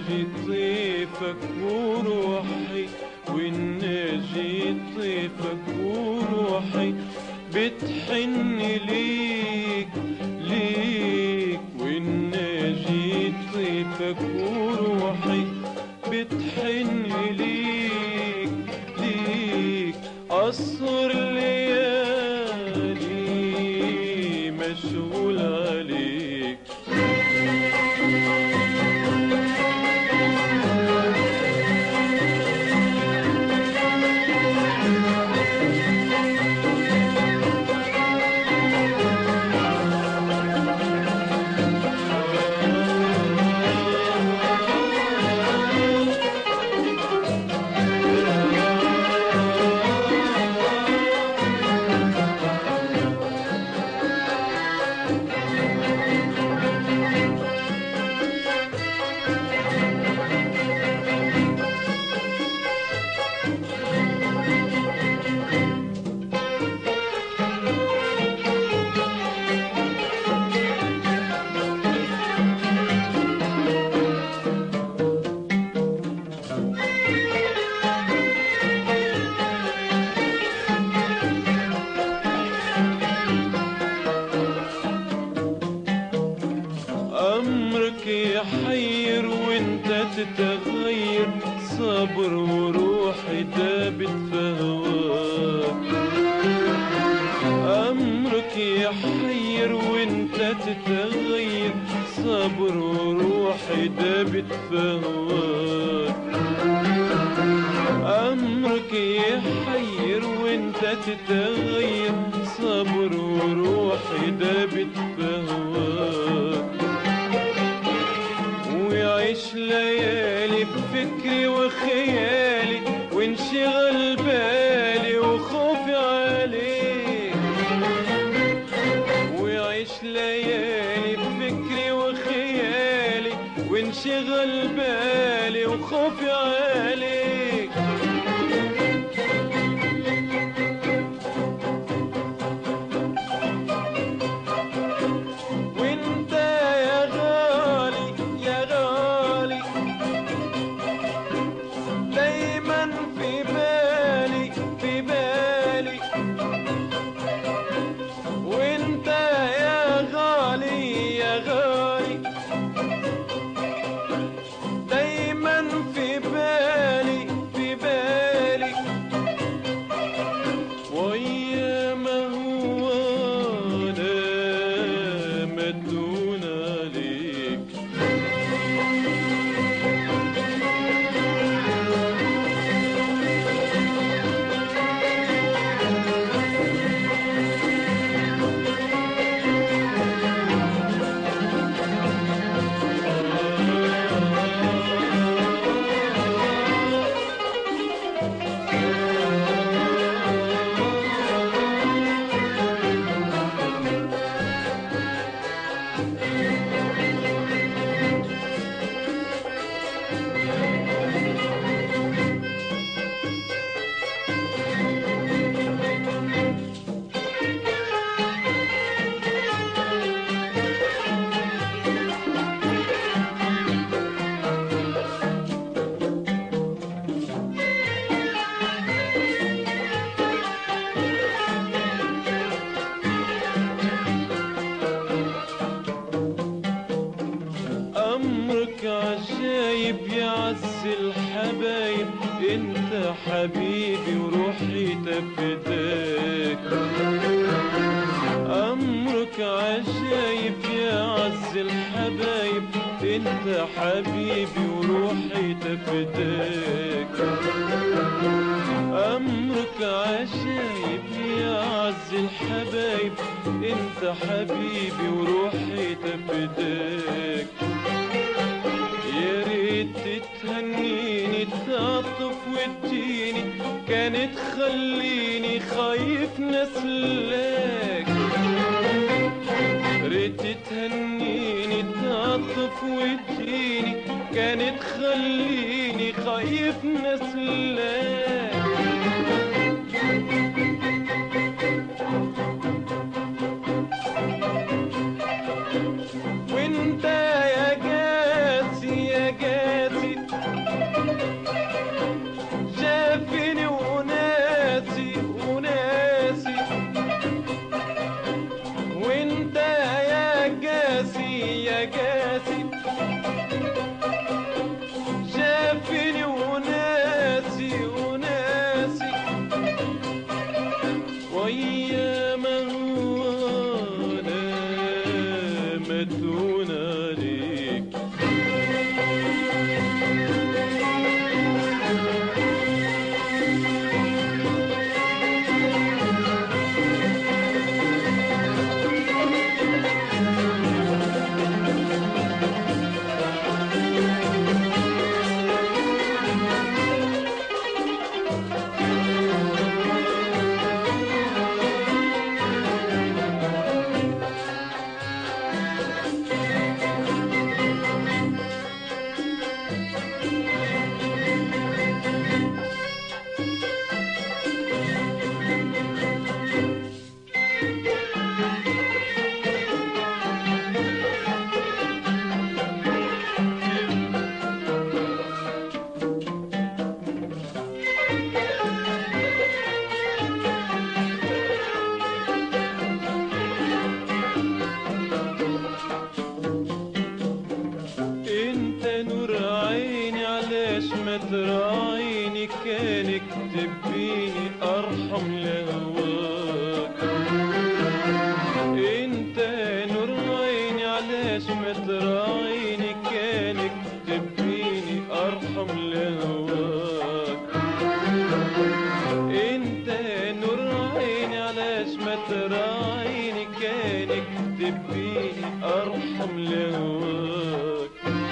والناجي طيفك وروحي والناجي طيفك وروحي بتحن ليك ليك والناجي طيفك وروحي بتحن ليك ليك أسهر ليالي مشغول عليك أمرك يحير وانت تتغير صبر وروحي دابت في هواك أمرك يحير وانت تتغير صبر وروحي دابت في هواك أمرك يحير وانت تتغير صبر وروحي دابت في هواك ويعيش ليالي بفكري وخيالي وانشغل بالي وخوفي عليك ويعيش ليالي بفكري وخيالي وانشغل بالي وخوفي عليك وانت يا غالي يا غالي دايما في بالي في بالي وانت يا غالي يا غالي دايما في بالي في بالي ويا ما هو انا مدون عليك أمرك عجايب يعز الحبايب انت حبيبي وروحي تفداك أمرك عجايب يعز الحبايب انت حبيبي وروحي تفداك أمرك عجايب يعز الحبايب انت حبيبي وروحي تفداك يا ريت تهنيني تعطف وتجيني كانت خليني خايف نسلاك ريت تهنيني تعطف وتجيني كانت خليني خايف نسلاك وانت يا قاسي يا قاسي انت نور عيني علاش ما تراعيني كان اكتب بيني ارحم لهواك انت نور عيني علاش ما تراعيني كان اكتب بيني ارحم لهواك انت نور عيني علاش ما تراعيني كان اكتب بيني ارحم لهواك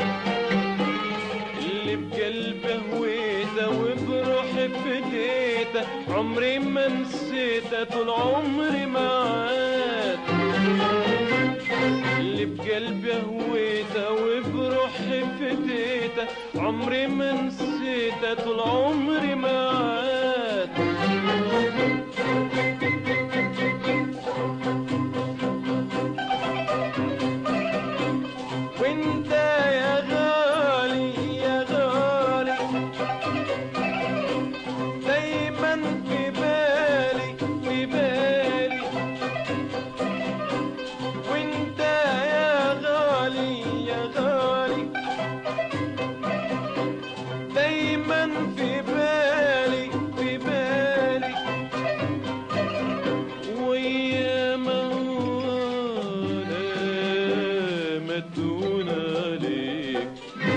اللي بقلبي هويته وبروحي فديته عمري ما نسيته طول عمري معاك اللي بقلبي هويته وبروحي فديته عمري ما نسيته طول عمري معاك وانت يا غالي يا غالي دايما في بالي في بالي وانت يا غالي يا غالي دايما في بالي في بالي ويا مولانا مدون عليك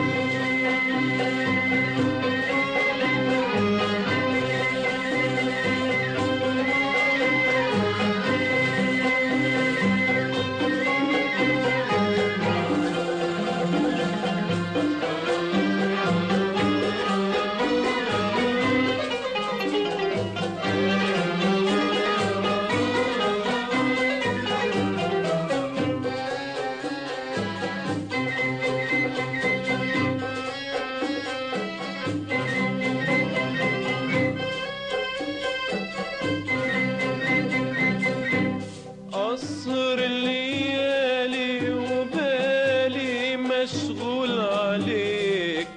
قصر الليالي وبالي مشغول عليك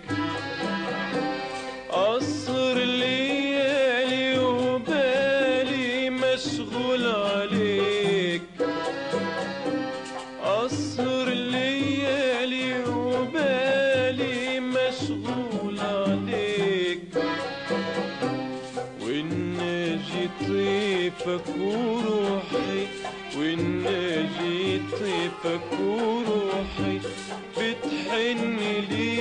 قصر الليالي وبالي مشغول عليك قصر الليالي وبالي مشغول عليك وإن جيت طيفك وروحي وإن جيت طيفك وروحي بتحن لي